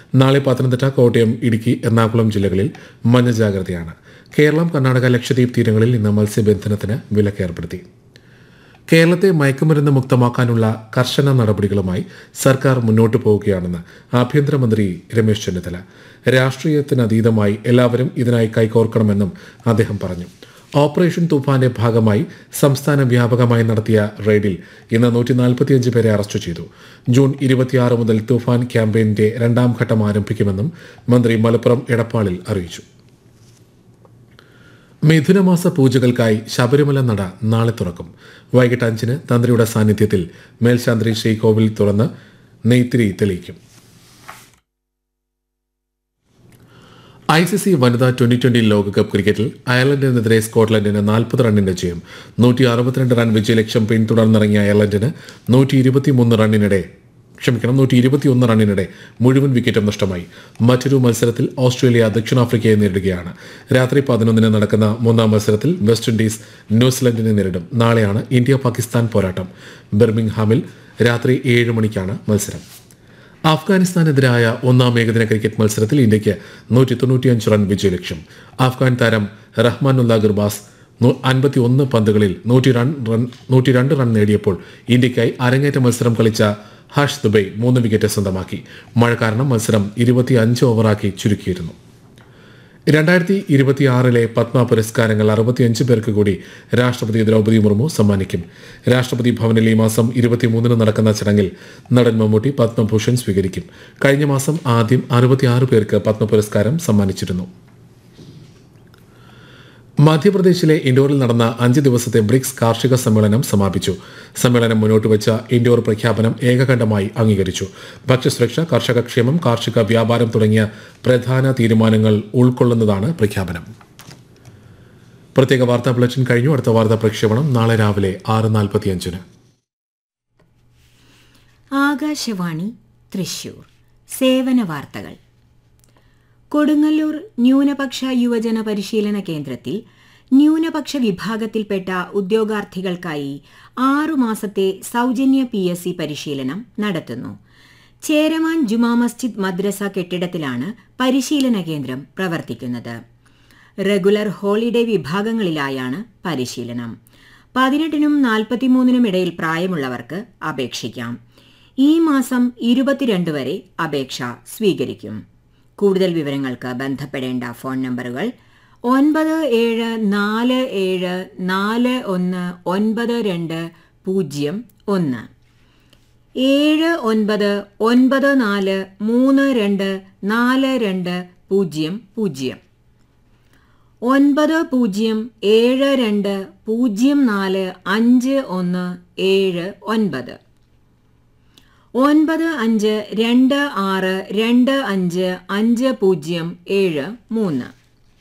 നാളെ പത്തനംതിട്ട കോട്ടയം ഇടുക്കി എറണാകുളം ജില്ലകളിൽ മഞ്ഞ ജാഗ്രതയാണ് കേരളം കർണാടക ലക്ഷദ്വീപ് തീരങ്ങളിൽ ഇന്ന് മത്സ്യബന്ധനത്തിന് വിലക്ക് ഏർപ്പെടുത്തി കേരളത്തെ മയക്കുമരുന്ന് മുക്തമാക്കാനുള്ള കർശന നടപടികളുമായി സർക്കാർ മുന്നോട്ടു പോവുകയാണെന്ന് ആഭ്യന്തരമന്ത്രി രമേശ് ചെന്നിത്തല രാഷ്ട്രീയത്തിനതീതമായി എല്ലാവരും ഇതിനായി കൈകോർക്കണമെന്നും അദ്ദേഹം പറഞ്ഞു ഓപ്പറേഷൻ തൂഫാന്റെ ഭാഗമായി സംസ്ഥാന വ്യാപകമായി നടത്തിയ റെയ്ഡിൽ ഇന്ന് നൂറ്റി നാൽപ്പത്തിയഞ്ച് പേരെ അറസ്റ്റ് ചെയ്തു ജൂൺ ഇരുപത്തിയാറ് മുതൽ തൂഫാൻ ക്യാമ്പയിന്റെ രണ്ടാം ഘട്ടം ആരംഭിക്കുമെന്നും മന്ത്രി മലപ്പുറം എടപ്പാളിൽ അറിയിച്ചു മിഥുനമാസ പൂജകൾക്കായി ശബരിമല നട നാളെ തുറക്കും വൈകിട്ട് അഞ്ചിന് തന്ത്രിയുടെ സാന്നിധ്യത്തിൽ മേൽശാന്തി ശ്രീകോവിൽ തുറന്ന് നെയ്ത്തിരി തെളിയിക്കും ഐ സി സി വനിതാ ട്വന്റി ട്വന്റി ലോകകപ്പ് ക്രിക്കറ്റിൽ അയർലൻഡിനെതിരെ സ്കോട്ട്ലൻഡിന് നാൽപ്പത് റണ്ണിന്റെ ജയം നൂറ്റി അറുപത്തിരണ്ട് റൺ വിജയലക്ഷ്യം പിന്തുടർന്നിറങ്ങിയ അയർലൻഡിന് നൂറ്റി ഇരുപത്തിമൂന്ന് റണ്ണിനിടെ ക്ഷമിക്കണം നൂറ്റി ഇരുപത്തിയൊന്ന് റണ്ണിനിടെ മുഴുവൻ വിക്കറ്റും നഷ്ടമായി മറ്റൊരു മത്സരത്തിൽ ഓസ്ട്രേലിയ ദക്ഷിണാഫ്രിക്കയെ നേരിടുകയാണ് രാത്രി പതിനൊന്നിന് നടക്കുന്ന മൂന്നാം മത്സരത്തിൽ വെസ്റ്റ് ഇൻഡീസ് ന്യൂസിലൻഡിനെ നേരിടും നാളെയാണ് ഇന്ത്യ പാകിസ്ഥാൻ പോരാട്ടം ബെർമിംഗ്ഹാമിൽ രാത്രി ഏഴ് മണിക്കാണ് മത്സരം അഫ്ഗാനിസ്ഥാനെതിരായ ഒന്നാം ഏകദിന ക്രിക്കറ്റ് മത്സരത്തിൽ ഇന്ത്യയ്ക്ക് നൂറ്റി തൊണ്ണൂറ്റിയഞ്ച് റൺ വിജയലക്ഷ്യം അഫ്ഗാൻ താരം റഹ്മാനുല്ല ഗുർബാസ് അൻപത്തി ഒന്ന് പന്തുകളിൽ നൂറ്റി റൺ റൺ നൂറ്റി രണ്ട് റൺ നേടിയപ്പോൾ ഇന്ത്യയ്ക്കായി അരങ്ങേറ്റ മത്സരം കളിച്ച ഹർഷ് ദുബൈ മൂന്ന് വിക്കറ്റ് സ്വന്തമാക്കി മഴ കാരണം മത്സരം ഇരുപത്തിയഞ്ച് ഓവറാക്കി ചുരുക്കിയിരുന്നു രണ്ടായിരത്തി ഇരുപത്തിയാറിലെ പത്മ പുരസ്കാരങ്ങൾ അറുപത്തിയഞ്ച് പേർക്ക് കൂടി രാഷ്ട്രപതി ദ്രൗപദി മുർമു സമ്മാനിക്കും രാഷ്ട്രപതി ഭവനിൽ ഈ മാസം ഇരുപത്തിമൂന്നിന് നടക്കുന്ന ചടങ്ങിൽ നടൻ മമ്മൂട്ടി പത്മഭൂഷൺ സ്വീകരിക്കും കഴിഞ്ഞ മാസം ആദ്യം അറുപത്തിയാറ് പേർക്ക് പത്മ പുരസ്കാരം സമ്മാനിച്ചിരുന്നു മധ്യപ്രദേശിലെ ഇൻഡോറിൽ നടന്ന അഞ്ച് ദിവസത്തെ ബ്രിക്സ് കാർഷിക സമ്മേളനം സമാപിച്ചു സമ്മേളനം മുന്നോട്ട് വെച്ച ഇൻഡോർ പ്രഖ്യാപനം ഏകകണ്ഠമായി അംഗീകരിച്ചു ഭക്ഷ്യസുരക്ഷ കർഷകക്ഷേമം കാർഷിക വ്യാപാരം തുടങ്ങിയ പ്രധാന തീരുമാനങ്ങൾ ഉൾക്കൊള്ളുന്നതാണ് പ്രഖ്യാപനം പ്രത്യേക വാർത്താ ബുള്ളറ്റിൻ കഴിഞ്ഞു അടുത്ത വാർത്താ പ്രക്ഷേപണം നാളെ രാവിലെ ആറ് നാൽപ്പത്തിയഞ്ചിന് ആകാശവാണി തൃശൂർ സേവന വാർത്തകൾ കൊടുങ്ങല്ലൂർ ന്യൂനപക്ഷ യുവജന പരിശീലന കേന്ദ്രത്തിൽ ന്യൂനപക്ഷ വിഭാഗത്തിൽപ്പെട്ട ഉദ്യോഗാർത്ഥികൾക്കായി ആറു മാസത്തെ സൗജന്യ പി എസ് സി പരിശീലനം നടത്തുന്നു ചേരമാൻ ജുമാ മസ്ജിദ് മദ്രസ കെട്ടിടത്തിലാണ് പരിശീലന കേന്ദ്രം പ്രവർത്തിക്കുന്നത് റെഗുലർ ഹോളിഡേ വിഭാഗങ്ങളിലായാണ് പരിശീലനം പതിനെട്ടിനും നാൽപ്പത്തിമൂന്നിനും ഇടയിൽ പ്രായമുള്ളവർക്ക് അപേക്ഷിക്കാം ഈ മാസം ഇരുപത്തിരണ്ട് വരെ അപേക്ഷ സ്വീകരിക്കും കൂടുതൽ വിവരങ്ങൾക്ക് ബന്ധപ്പെടേണ്ട ഫോൺ നമ്പറുകൾ ഒൻപത് ഏഴ് നാല് ഏഴ് നാല് ഒന്ന് ഒൻപത് രണ്ട് പൂജ്യം ഒന്ന് ഏഴ് ഒൻപത് ഒൻപത് നാല് മൂന്ന് രണ്ട് നാല് രണ്ട് പൂജ്യം പൂജ്യം ഒൻപത് പൂജ്യം ഏഴ് രണ്ട് പൂജ്യം നാല് അഞ്ച് ഒന്ന് ഏഴ് ഒൻപത് ഒൻപത് അഞ്ച് രണ്ട് ആറ് രണ്ട് അഞ്ച് അഞ്ച് പൂജ്യം ഏഴ് മൂന്ന്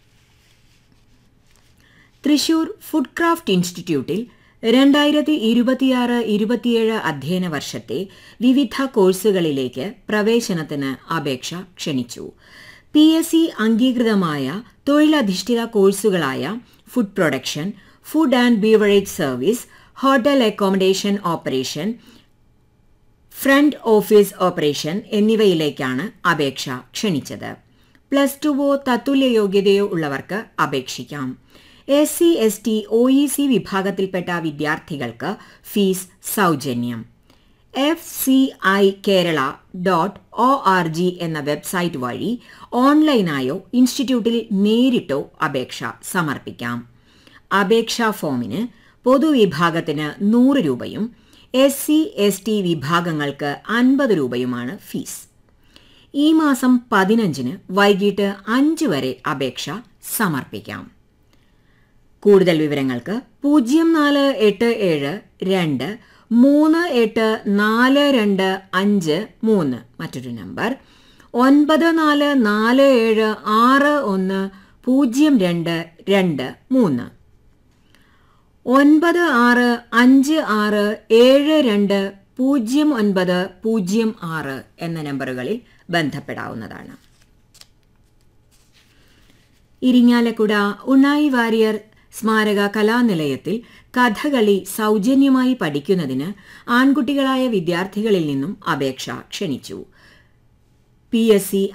തൃശൂർ ഫുഡ് ക്രാഫ്റ്റ് ഇൻസ്റ്റിറ്റ്യൂട്ടിൽ രണ്ടായിരത്തി ഇരുപത്തിയാറ് ഇരുപത്തിയേഴ് അധ്യയന വർഷത്തെ വിവിധ കോഴ്സുകളിലേക്ക് പ്രവേശനത്തിന് അപേക്ഷ ക്ഷണിച്ചു പി എസ് സി അംഗീകൃതമായ തൊഴിലധിഷ്ഠിത കോഴ്സുകളായ food production food and beverage service hotel accommodation operation front office operation എന്നിവയിലേക്കാണ് അപേക്ഷ ക്ഷണിച്ചത് പ്ലസ് ടുവോ തത്തുല്യ യോഗ്യതയോ ഉള്ളവർക്ക് അപേക്ഷിക്കാം S C S T O E C വിഭാഗത്തിൽപ്പെട്ട വിദ്യാർത്ഥികൾക്ക് ഫീസ് സൗജന്യം F C I Kerala dot O R G എന്ന വെബ്സൈറ്റ് വഴി ഓൺലൈനായോ ഇൻസ്റ്റിറ്റ്യൂട്ടിൽ നേരിട്ടോ അപേക്ഷ സമർപ്പിക്കാം അപേക്ഷാ ഫോമിന് പൊതുവിഭാഗത്തിന് നൂറ് രൂപയും എസ് സി എസ് ടി വിഭാഗങ്ങൾക്ക് അൻപത് രൂപയുമാണ് ഫീസ് ഈ മാസം പതിനഞ്ചിന് വൈകിട്ട് അഞ്ച് വരെ അപേക്ഷ സമർപ്പിക്കാം കൂടുതൽ വിവരങ്ങൾക്ക് പൂജ്യം നാല് എട്ട് ഏഴ് രണ്ട് മൂന്ന് എട്ട് നാല് രണ്ട് അഞ്ച് മൂന്ന് മറ്റൊരു നമ്പർ ഒൻപത് നാല് നാല് ഏഴ് ആറ് ഒന്ന് പൂജ്യം രണ്ട് രണ്ട് മൂന്ന് ഒൻപത് ആറ് അഞ്ച് ആറ് ഏഴ് രണ്ട് പൂജ്യം ഒൻപത് പൂജ്യം ആറ് എന്ന നമ്പറുകളിൽ ബന്ധപ്പെടാവുന്നതാണ് ഇരിങ്ങാലക്കുട ഉണ്ണായി വാരിയർ സ്മാരക കലാനിലയത്തിൽ കഥകളി സൗജന്യമായി പഠിക്കുന്നതിന് ആൺകുട്ടികളായ വിദ്യാർത്ഥികളിൽ നിന്നും അപേക്ഷ ക്ഷണിച്ചു പി എസ് സി